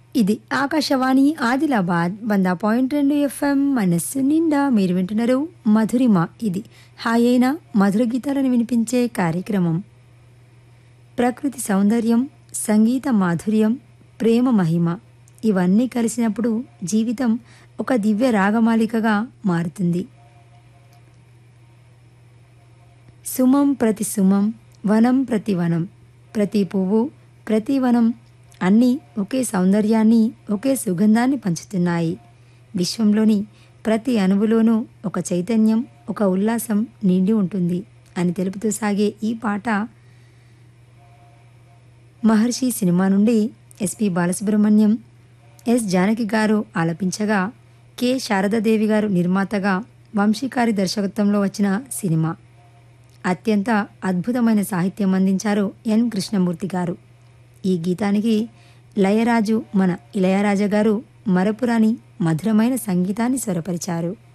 ఇది ఆకాశవాణి ఆదిలాబాద్ వంద పాయింట్ రెండు ఎఫ్ఎం మనస్సు నిండా మీరు వింటున్నారు మధురిమ ఇది హాయైన మధుర గీతాలను వినిపించే కార్యక్రమం ప్రకృతి సౌందర్యం సంగీత మాధుర్యం ప్రేమ మహిమ ఇవన్నీ కలిసినప్పుడు జీవితం ఒక దివ్య రాగమాలికగా మారుతుంది సుమం ప్రతి సుమం వనం ప్రతి వనం ప్రతి పువ్వు ప్రతి వనం అన్నీ ఒకే సౌందర్యాన్ని ఒకే సుగంధాన్ని పంచుతున్నాయి విశ్వంలోని ప్రతి అణువులోనూ ఒక చైతన్యం ఒక ఉల్లాసం నిండి ఉంటుంది అని తెలుపుతూ సాగే ఈ పాట మహర్షి సినిమా నుండి ఎస్పి బాలసుబ్రహ్మణ్యం ఎస్ జానకి గారు ఆలపించగా కె శారదాదేవి గారు నిర్మాతగా వంశీకారి దర్శకత్వంలో వచ్చిన సినిమా అత్యంత అద్భుతమైన సాహిత్యం అందించారు ఎన్ కృష్ణమూర్తి గారు ఈ గీతానికి లయరాజు మన ఇళయరాజా గారు మరపురాని మధురమైన సంగీతాన్ని స్వరపరిచారు